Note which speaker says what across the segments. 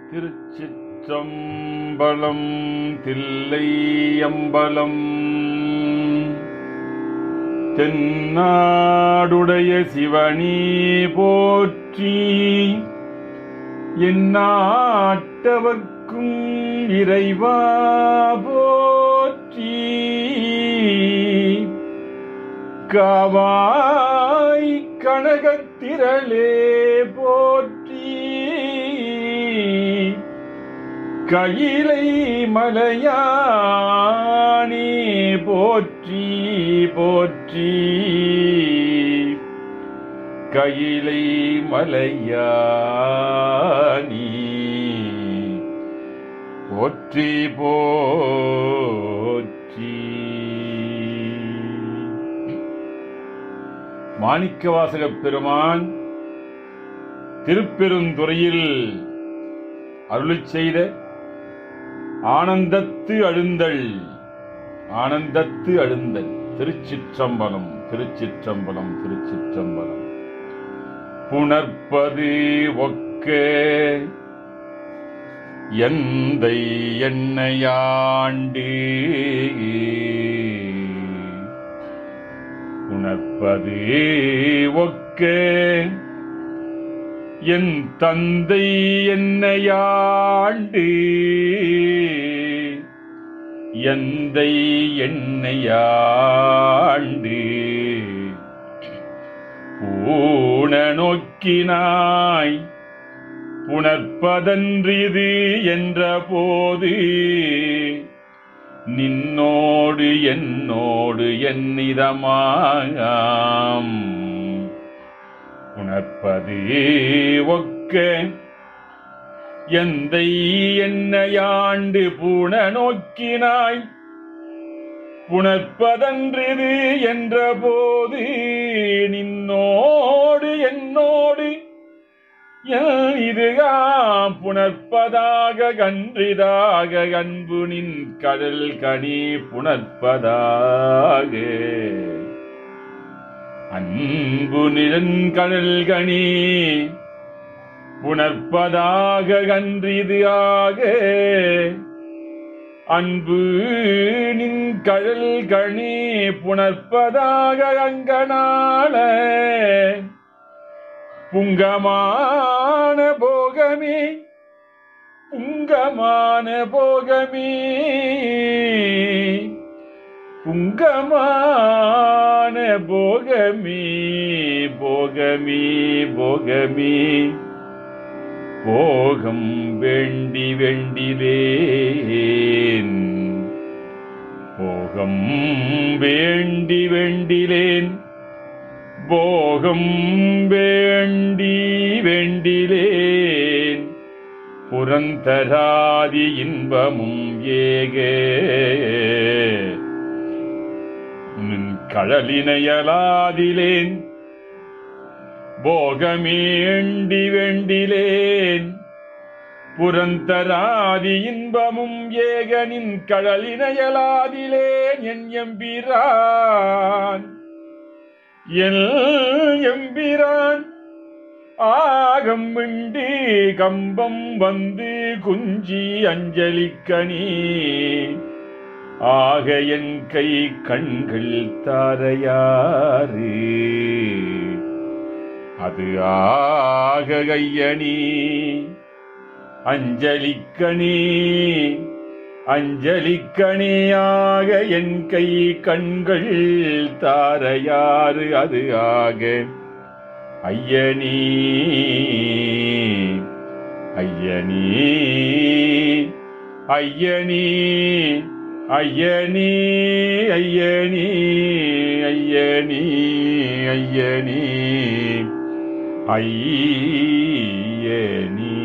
Speaker 1: திருச்சிற்றம்பலம் தில்லை அம்பலம் தென்னாடுடைய சிவனி போற்றி எந்நாட்டவர்க்கும் இறைவா போற்றி காவாய் கனகத்திரளே போற்றி கையிலை மலையானே போற்றி போற்றி கையிலை மலையானி போற்றி போற்றி மாணிக்கவாசகப் பெருமான் திருப்பெருந்துறையில் அருளிச் செய்த ஆனந்தத்து அழுந்தல் ஆனந்தத்து அழுந்தல் திருச்சிற்றம்பலம் திருச்சிற்றம்பலம் திருச்சிற்றம்பலம் புணர்ப்பது ஒக்க எந்தை என்னையாண்டு உணர்ப்பது ஒக்க என் தந்தை என்னையாண்டு எந்தை என்னையாண்டு பூண நோக்கினாய் புணர்ப்பதன்றிது என்ற போது நின்னோடு என்னோடு என்னிதமாம் உணர்ப்பது ஒக்க எந்தை என்னையாண்டு பூண நோக்கினாய் புணர்ப்பதன்றிது என்ற போது நின்னோடு என்னோடு என் இதுகாம் புணர்ப்பதாக கன்றிதாக அன்பு நின் கடல் கனி புணர்ப்பதாக அன்பு நிழன்கடல் கனி புணர்ப்பதாக கன்றிது ஆக அன்பு நின் கழல் கணி புணர்ப்பதாக அங்கனால புங்கமான போகமே புங்கமான போகமே புங்கமான போகமே போகமே போகமே போகம் வேண்டி வேண்டிலேன் போகம் வேண்டி வேண்டிலேன் போகம் வேண்டி வேண்டிலேன் புறந்தராதி இன்பமும் ஏக நின் கடலினையலாதிலேன் போகமேண்டி வேண்டிலேன் புறந்தராதி இன்பமும் ஏகனின் கடலினையலாதிலேன் என் எம்பிரான் எல் எம்பிரான் ஆகம் விண்டு கம்பம் வந்து குஞ்சி அஞ்சலிக்கணி ஆக என் கை கண்கள் தாரையாறு அது ஆக கையணி அஞ்சலிக்கணி அஞ்சலிக்கணியாக என் கை கண்கள் தாரையாறு அது ஆக ஐயனி ஐயனி ஐயனி ஐயனி ஐயனி ஐயனி ஐயனி ஐயனி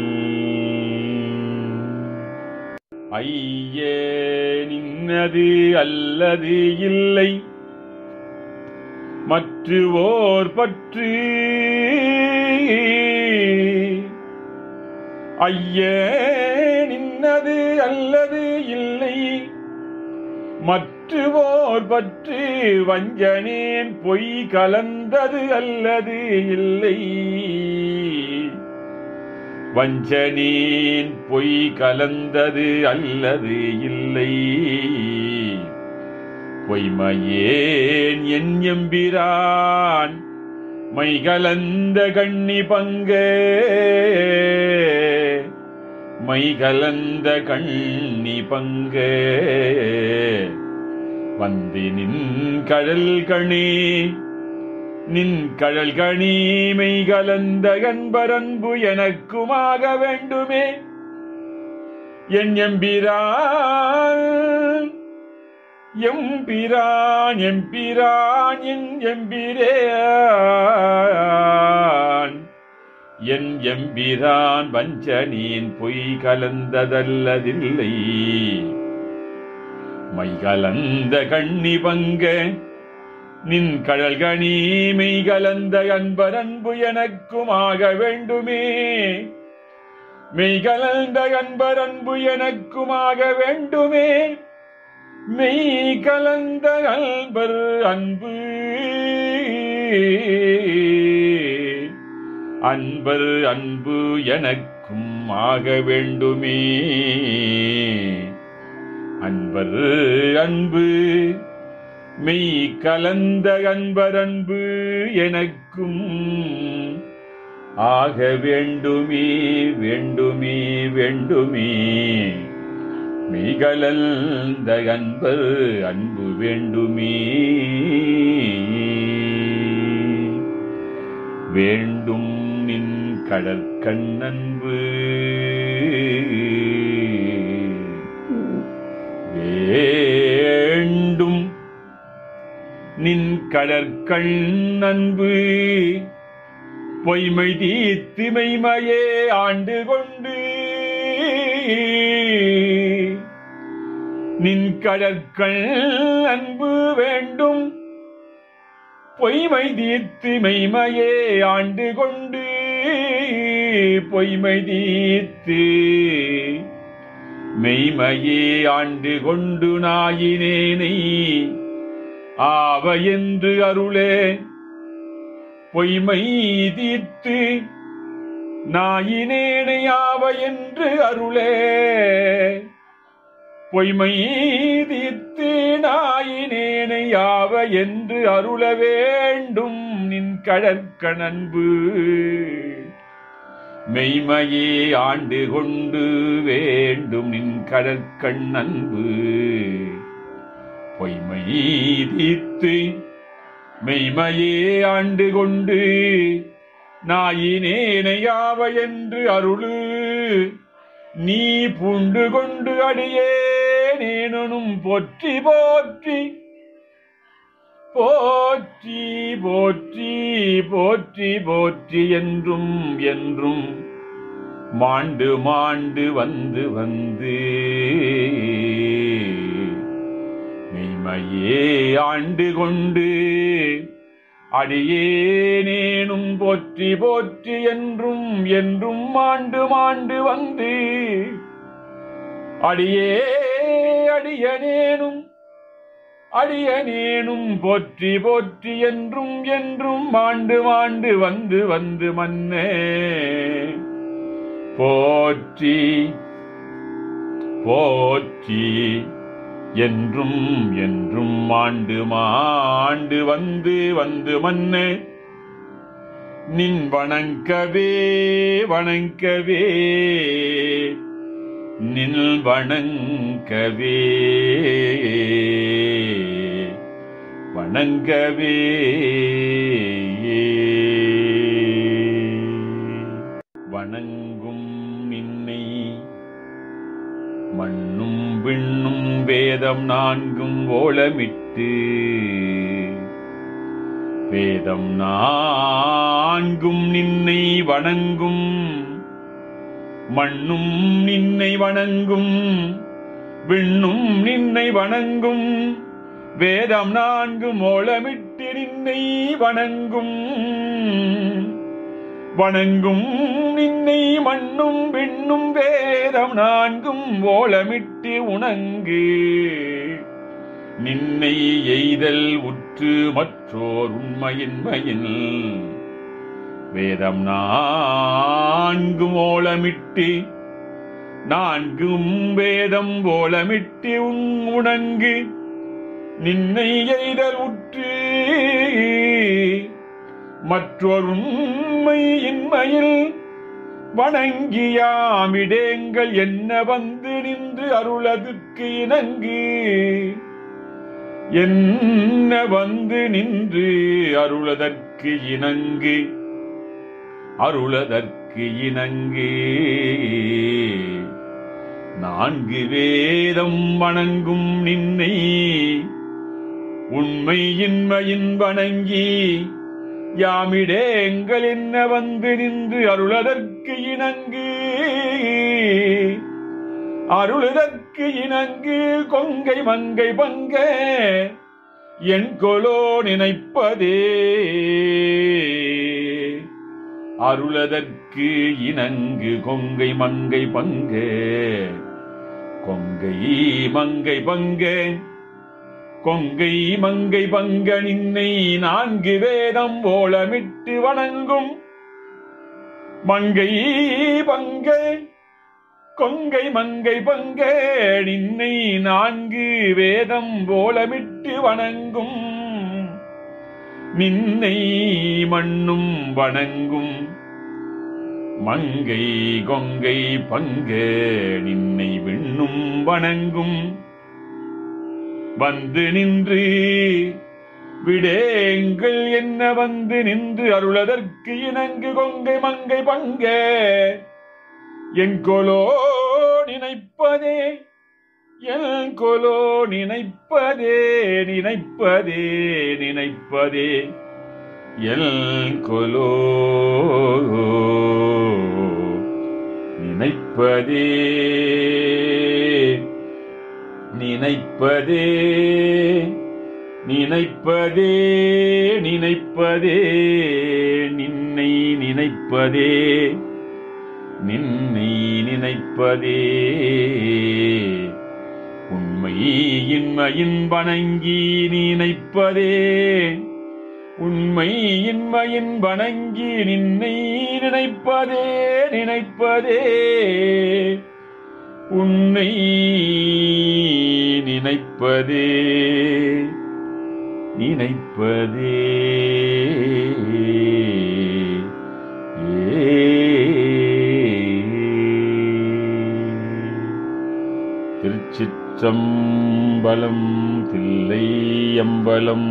Speaker 1: ஐயே நின்னது அல்லது இல்லை மற்றுவோர் பற்று ஐயே நின்னது அல்லது இல்லை மற்றுவோர் பற்று வஞ்சனேன் பொய் கலந்தது அல்லது இல்லை வஞ்சனேன் பொய் கலந்தது அல்லது இல்லை பொய்மையேன் என் எம்பிரான் மை கலந்த கண்ணி பங்கே மை கலந்த கண்ணி பங்கே வந்து நின் கடல் கணி நின் கடல் கணி மை கலந்த கண்பரன்பு எனக்குமாக வேண்டுமே என் எம்பிரான் எம்பிரான் எம்பிரான் என் எம்பிரேன் என் எம்பிரான் வஞ்சனேன் பொய் கலந்ததல்லதில்லை மை கலந்த கண்ணி பங்க நின் கடல் கணி மெய் கலந்த அன்பரன்பு எனக்குமாக வேண்டுமே மெய் கலந்த அன்பரன்பு எனக்குமாக வேண்டுமே மெய் கலந்த அன்பர் அன்பு அன்பர் அன்பு எனக்கும் ஆக வேண்டுமே அன்பர் அன்பு மெய் கலந்த அன்பர் அன்பு எனக்கும் ஆக வேண்டுமே வேண்டுமே வேண்டுமே மெய்கலந்த அன்பர் அன்பு வேண்டுமே வேண்டும் நின் கடற்கண்ணன்பு வேண்டும் நின் கடற்கண்ணன்பு பொய்மை தீத்து மெய்மையே ஆண்டு கொண்டு நின் கடற்கள் அன்பு வேண்டும் பொய்மை தீர்த்து மெய்மையே ஆண்டு கொண்டு பொய்மை தீர்த்து மெய்மையே ஆண்டு கொண்டு நாயினேனை ஆவ என்று அருளே பொய்மை தீர்த்து நாயினேனை ஆவ என்று அருளே பொய்மை தீர்த்து நாயினேனை ஆவ என்று அருள வேண்டும் நின் கடற்கணன்பு மெய்மையே ஆண்டு கொண்டு வேண்டும் நின் கடற்கண்ணன்பு பொய்மை தீர்த்து மெய்மையே ஆண்டு கொண்டு நாயினேனையாவ என்று அருளு நீ பூண்டு கொண்டு அடியே நேனும் போற்றி போற்றி போற்றி போற்றி போற்றி போற்றி என்றும் என்றும் மாண்டு மாண்டு வந்து வந்து மெய்மையே ஆண்டு கொண்டு அடியேனேனும் போற்றி போற்றி என்றும் என்றும் மாண்டு மாண்டு வந்து அடியே அடியனேனும் அடியனேனும் போற்றி போற்றி என்றும் என்றும் மாண்டு மாண்டு வந்து வந்து மன்னே போற்றி போற்றி என்றும் என்றும் மாண்டு மாண்டு வந்து வந்து மன்னே நின் வணங்கவே வணங்கவே நின் வணங்கவே வணங்கவே வணங்கும் நின்னை மண்ணும் விண்ணும் வேதம் நான்கும் ஓலமிட்டு வேதம் நான்கும் நின்னை வணங்கும் மண்ணும் நின்னை வணங்கும் விண்ணும் நின்னை வணங்கும் வேதம் நான்கு மோளமிட்டு நின்னை வணங்கும் வணங்கும் நின்னை மண்ணும் விண்ணும் வேதம் நான்கும் ஓலமிட்டு உணங்கு நின்னை எய்தல் உற்று மற்றோர் உண்மையின்மையில் வேதம் நான்கும் ஓலமிட்டு நான்கும் வேதம் ஓலமிட்டு உன் உணங்கு நின்னை எய்தல் உற்று மற்றொரு உண்மை இன்மையில் வணங்கியாமிடேங்கள் என்ன வந்து நின்று அருளதுக்கு இணங்கு என்ன வந்து நின்று அருளதற்கு இணங்கு அருளதற்கு இணங்கு நான்கு வேதம் வணங்கும் நின்னை உண்மை இன்மையின் வணங்கி யாமிடேங்கள் என்ன வந்து நின்று அருளதற்கு இணங்கு அருளுதற்கு இணங்கு கொங்கை மங்கை பங்க என் கொலோ நினைப்பதே அருளதற்கு இணங்கு கொங்கை மங்கை பங்க கொங்கை மங்கை பங்க கொங்கை மங்கை பங்க நின்னை நான்கு வேதம் ஓலமிட்டு வணங்கும் மங்கை பங்க கொங்கை மங்கை பங்க நின்னை நான்கு வேதம் போலமிட்டு வணங்கும் நின்னை மண்ணும் வணங்கும் மங்கை கொங்கை பங்க நின்னை விண்ணும் வணங்கும் வந்து நின்று விடேங்கள் என்ன வந்து நின்று அருளதற்கு இணங்கு கொங்கை மங்கை பங்க என் கொலோ நினைப்பதே என் கொலோ நினைப்பதே நினைப்பதே நினைப்பதே எல் கொலோ நினைப்பதே நினைப்பதே நினைப்பதே நினைப்பதே நின்னை நினைப்பதே நின்னை நினைப்பதே உண்மை இன்மையின் வணங்கி நினைப்பதே உண்மை இன்மையின் வணங்கி நின்னை நினைப்பதே நினைப்பதே உன்னை நினைப்பதே நினைப்பதே திருச்சிற்றம்பலம் தில்லை அம்பலம்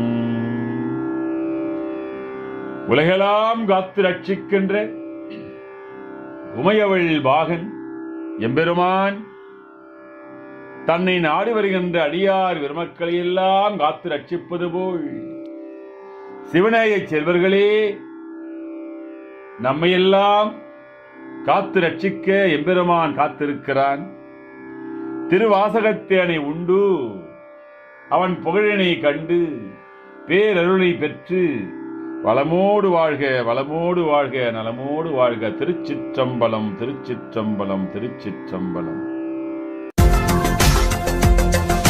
Speaker 1: உலகெல்லாம் காத்து ரட்சிக்கின்ற உமையவள் பாகன் எம்பெருமான் தன்னை நாடி வருகின்ற அடியார் விருமக்களை எல்லாம் காத்து ரட்சிப்பது போல் சிவநேய செல்வர்களே நம்மையெல்லாம் காத்து ரட்சிக்க எம்பெருமான் காத்திருக்கிறான் திருவாசகத்தேனை உண்டு அவன் புகழினை கண்டு பேரருளை பெற்று வளமோடு வாழ்க வளமோடு வாழ்க நலமோடு வாழ்க திருச்சிற்றம்பலம் திருச்சிற்றம்பலம் திருச்சிற்றம்பலம்